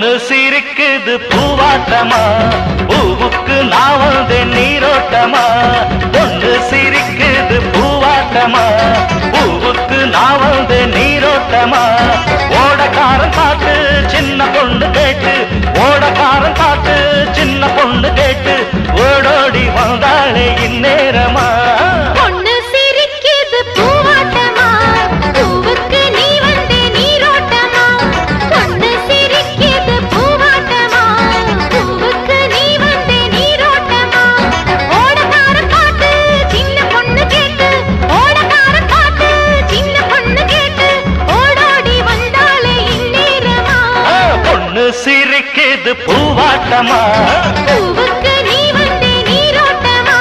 சிரிக்குது பூவாட்டமா பூவுக்கு நான் வந்தேன் நீரோட்டமா பொண்ணு சிரிக்குது பூவாட்டமா பூவுக்கு நான் வந்தேன் நீரோட்டமா ஓடக்காரன் பாட்டு சின்ன பொண்ணு கேட்டு ஓடக்காரன் பாட்டு சின்ன பொண்ணு கேட்டு ஓடோடி வந்தாளே இந்நேரமா பொண்ணு சிரிக்குது பூவாட்டமா பூவுக்கு நீ வந்தே நீரோட்டமா பொண்ணு சிரிக்குது பூவாட்டமா பூவுக்கு நீ வந்தே நீரோட்டமா ஓடக்கார பாட்டு சின்ன பொண்ணு கேட்டு ஓடக்கார பாட்டு சின்ன பொண்ணு கேட்டு ஓடோடி வந்தாளே இந்நேரமா ஆ, பொண்ணு சிரிக்குது பூவாட்டமா பூவுக்கு நீ வந்தே நீரோட்டமா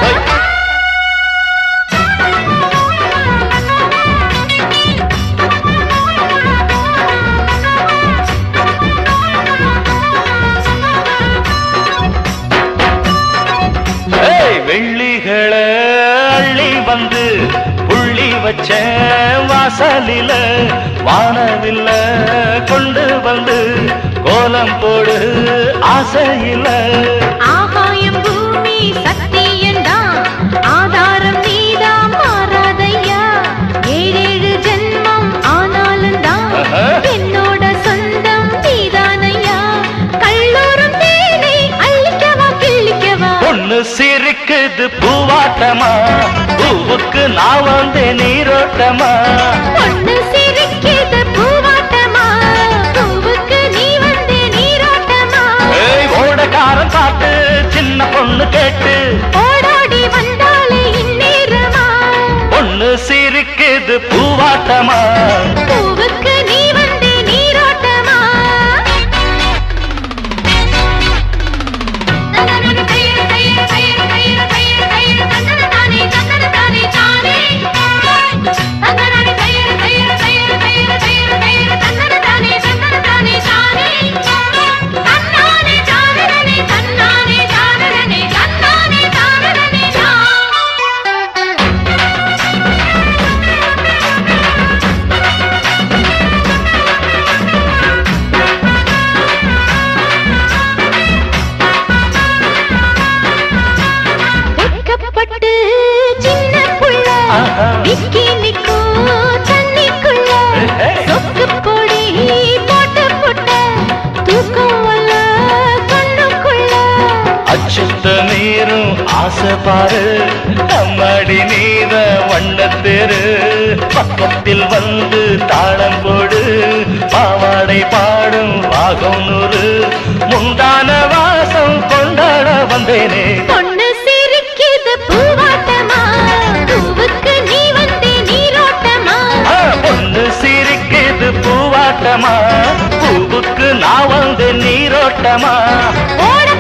ஏய், வெள்ளிகளை அள்ளி வந்து புள்ளி வச்ச வாசலில வானவில்ல கொண்டு வந்து கோலம் போடு ஆசையில ஆகாயம் பூமி சத்தியந்தான் ஆதாரம் நீதான் மாறாதையா ஏழேழு ஜென்மம் ஆனாலும் தான் ஆஹா. என்னோட சொந்தம் நீதானையா கல்லூரம் தேனை அள்ளிக்கவா கிள்ளிக்கவா பொண்ணு சிரிக்குது பூவாட்டமா பூவுக்கு நான் வந்தேன் நீரோட்டமா பொண்ணு சிரிக்குது பூவாட்டமா பூவுக்கு நீ வந்தே நீரோட்டமா ஏய், ஓடக்காரன் பாட்டு சின்ன பொண்ணு கேட்டு ஓடாடி வந்தாலே இந்நேரமா பொண்ணு சிரிக்குது பூவாட்டமா பூவுக்கு நீ வந்தே நீரோட்டமா வெட்கப்பட்டு சின்ன புள்ள ஆஹா. விக்கி நிக்கும் தண்ணிக்குள்ள ஏய். சொக்கு பொடி போட்டு புட்ட தூக்கம் வல்ல கண்ணுக்குள்ள அச்சுத்த நீரும் ஆசை பாரு நம்மடி நீத வண்ணத்தேரு பக்கத்தில் வந்து தாளம் போடு பாவாடை பாடும் வாகம் நூறு முந்தான வாசம் கொண்டாட வந்தேனே பொண்ணு சிரிக்குது பூவாட்டமா பூவுக்கு நீ வந்தே நீரோட்டமா ஆ, பொண்ணு சிரிக்குது பூவாட்டமா பூவுக்கு நான் வந்து நீரோட்டமா ஓட